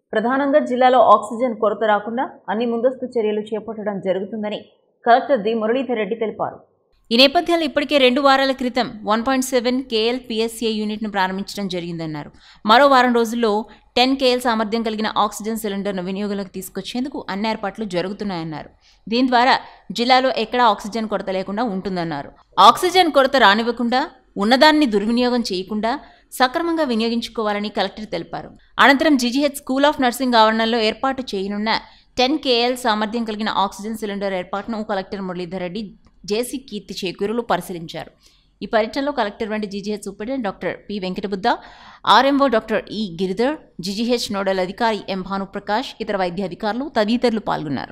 ప్రధానంగా జిల్లాలో ఆక్సిజన్ కొరత రాకుండా అన్ని ముందస్తు చర్యలు చేపట్టడం జరుగుతుందని కలెక్టర్ డి మురళీధర్ రెడ్డి తెలిపారు ఈ నేపథ్యంలో ఇప్పటికే రెండు వారాల క్రితం one point seven KL PSA యూనిట్ను ప్రారంభించడం జరిగిందన్నారు మరో వారం రోజుల్లో టెన్ కేఎల్ సామర్థ్యం కలిగిన ఆక్సిజన్ సిలిండర్ను వినియోగంలోకి తీసుకొచ్చేందుకు అన్ని ఏర్పాట్లు జరుగుతున్నాయన్నారు దీని ద్వారా జిల్లాలో ఎక్కడా ఆక్సిజన్ కొరత లేకుండా ఉంటుందన్నారు ఆక్సిజన్ కొరత రానివ్వకుండా ఉన్నదాన్ని దుర్వినియోగం చేయకుండా సక్రమంగా వినియోగించుకోవాలని కలెక్టర్ తెలిపారు అనంతరం జీజీహెచ్ స్కూల్ ఆఫ్ నర్సింగ్ ఆవరణలో ఏర్పాటు చేయనున్న టెన్ కేఎల్ సామర్థ్యం కలిగిన ఆక్సిజన్ సిలిండర్ ఏర్పాటును కలెక్టర్ మురళీధర్ రెడ్డి జేసీ కీర్తి చేకూరులు పరిశీలించారు ఈ పర్యటనలో కలెక్టర్ వెంట GGH superintendent doctor P Venkatabuddha RMO doctor E Giridhar GGH nodal అధికారి ఎం భానుప్రకాష్ ఇతర వైద్య అధికారులు తదితరులు పాల్గొన్నారు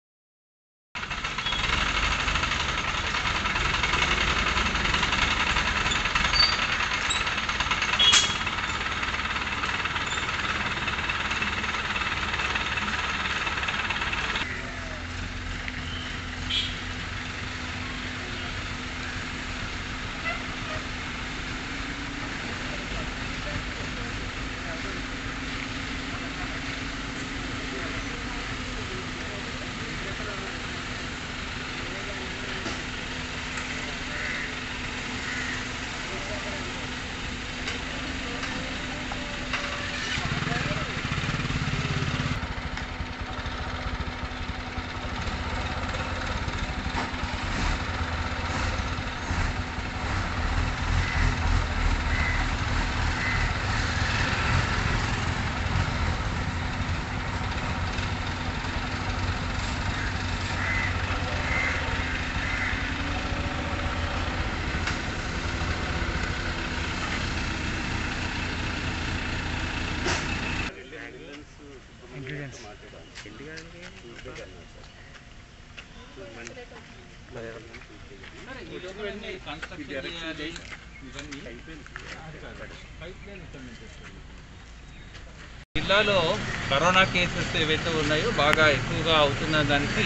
జిల్లాలో కరోనా కేసెస్ ఏవైతే ఉన్నాయో బాగా ఎక్కువగా అవుతున్న దానికి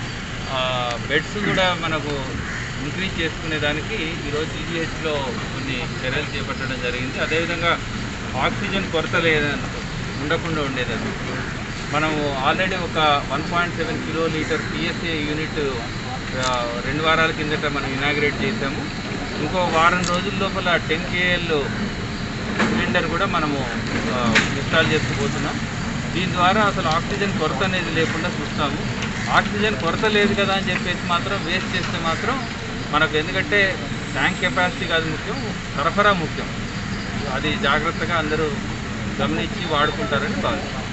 ఆ, బెడ్స్ కూడా మనకు ఇంక్రీజ్ చేసుకునే దానికి ఈరోజు జీజీహెచ్లో కొన్ని చర్యలు చేపట్టడం జరిగింది అదేవిధంగా ఆక్సిజన్ కొరత లేదని ఉండకుండా ఉండేది మనము ఆల్రెడీ ఒక one point seven kilo litre PSA unit ఆ, రెండు వారాల కిందట మనం ఇనాగ్రేట్ చేసాము ఇంకో వారం రోజుల లోపల టెన్ కేఎల్ సిలిండర్ కూడా మనము ఆ, ఇన్స్టాల్ చేసుకోబోతున్నాం దీని ద్వారా అసలు ఆక్సిజన్ కొరత అనేది లేకుండా చూస్తాము ఆక్సిజన్ కొరత లేదు కదా అని చెప్పేసి మాత్రం వేస్ట్ చేస్తే మాత్రం మనకు ఎందుకంటే ట్యాంక్ కెపాసిటీ కాదు ముఖ్యం సరఫరా ముఖ్యం అది జాగ్రత్తగా అందరూ గమనించి వాడుకుంటారని భావిస్తున్నాం